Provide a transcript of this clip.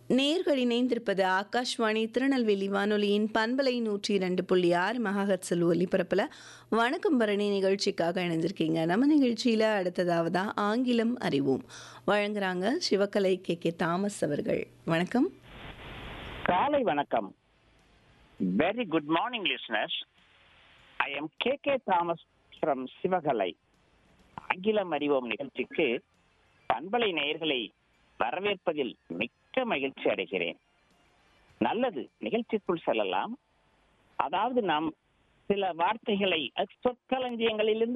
நேர்கள் இணைந்திருப்பது ஆகாஷ்வாணி திருநெல்வேலி வானொலியின் பண்பலை நூற்றி இரண்டு புள்ளி ஆறு மகாஹர்சல் ஒலிபரப்பில் வணக்கம் பரணி நிகழ்ச்சிக்காக இணைஞ்சிருக்கீங்க நம்ம நிகழ்ச்சியில் அடுத்ததாவதா ஆங்கிலம் அறிவோம் வழங்குறாங்க சிவகலை கே கே தாமஸ் அவர்கள் வணக்கம் காலை வணக்கம் very good morning listeners I am K K Thomas from Sivakalai ஆங்கிலம் அறிவோம் நிகழ்ச்சிக்கு பண்பலை நேயர்களை வரவேற்பதில் மிக்க மகிழ்ச்சி அடைகிறேன் நல்லது நிகழ்ச்சிக்குள் செல்லலாம் அதாவது நாம் சில வார்த்தைகளை சொற்களஞ்சியங்களிலிருந்து